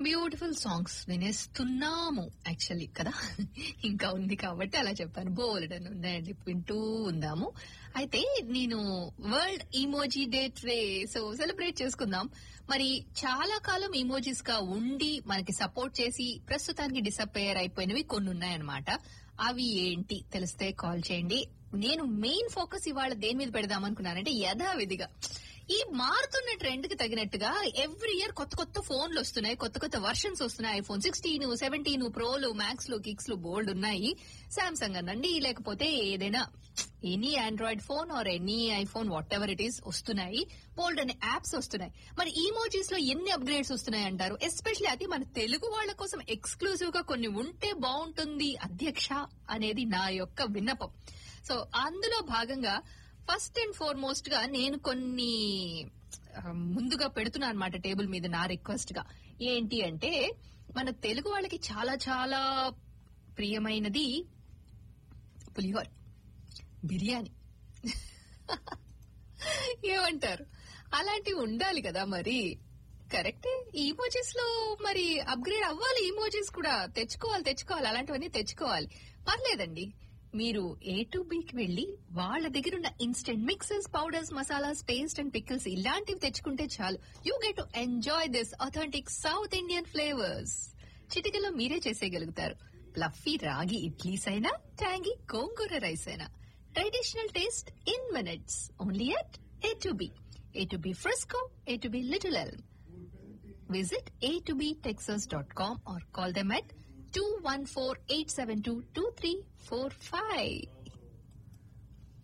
Beautiful songs వినేస్తున్నాము actually కదా ఇంకా ఉంది కాబట్టి అలా చెప్పాను బోల్డ్ అని ఉన్నాయండి వింటూ ఉందాము అయితే నేను వరల్డ్ ఈమోజీ డే ట్రే సో సెలబ్రేట్ చేసుకుందాం మరి చాలా కాలం ఈమోజీస్ గా ఉండి మనకి సపోర్ట్ చేసి ప్రస్తుతానికి డిసప్పేర్ అయిపోయినవి కొన్ని ఉన్నాయన్నమాట అవి ఏంటి తెలిస్తే కాల్ చేయండి నేను మెయిన్ ఫోకస్ ఇవాళ దేని మీద పెడదాం అనుకున్నానంటే యథావిధిగా ఈ మారుతున్న ట్రెండ్ కి తగినట్టుగా ఎవ్రీ ఇయర్ కొత్త కొత్త ఫోన్లు వస్తున్నాయి కొత్త కొత్త వర్షన్స్ వస్తున్నాయి ఐఫోన్ సిక్స్టీన్ సెవెంటీన్ ప్రోలు మ్యాక్స్ లు కిక్స్ లు బోల్డ్ ఉన్నాయి సామ్సంగ్ అనండి లేకపోతే ఏదైనా any android phone or any iPhone whatever it is వస్తున్నాయి బోల్డ్ అనే యాప్స్ వస్తున్నాయి మరి ఈమోజీస్ లో ఎన్ని అప్గ్రేడ్స్ వస్తున్నాయి అంటారు ఎస్పెషల్లీ అది మన తెలుగు వాళ్ళ కోసం ఎక్స్క్లూజివ్ గా కొన్ని ఉంటే బాగుంటుంది అధ్యక్ష అనేది నా యొక్క విన్నపం సో అందులో భాగంగా ఫస్ట్ అండ్ ఫార్మోస్ట్ గా నేను కొన్ని ఆ, ముందుగా పెడుతున్నా అనమాట టేబుల్ మీద నా రిక్వెస్ట్ గా ఏంటి అంటే మన తెలుగు వాళ్ళకి చాలా చాలా ప్రియమైనది పులిహోర బిర్యానీ ఏమంటారు అలాంటివి ఉండాలి కదా మరి కరెక్టే ఈమోజీస్ లో మరి అప్గ్రేడ్ అవ్వాలి ఈమోజీస్ కూడా తెచ్చుకోవాలి తెచ్చుకోవాలి అలాంటివన్నీ తెచ్చుకోవాలి పర్లేదండి మీరు ఏ టు బికి వెళ్లి వాళ్ళ దగ్గర ఉన్న instant mixes powders masalas paste and pickles ఇలాంటివి తెచ్చుకుంటే చాలు you get to enjoy this authentic South Indian flavours చిటికలో మీరే చేసేయగలుగుతారు ప్లఫీ రాగి ఇడ్లీస్ అయినా ట్యాంగీ గోంగూర రైస్ అయినా traditional taste in minutes only at A to B A to B Frisco A to B little L Visit a2btexas.com or call them at 214-872-2345.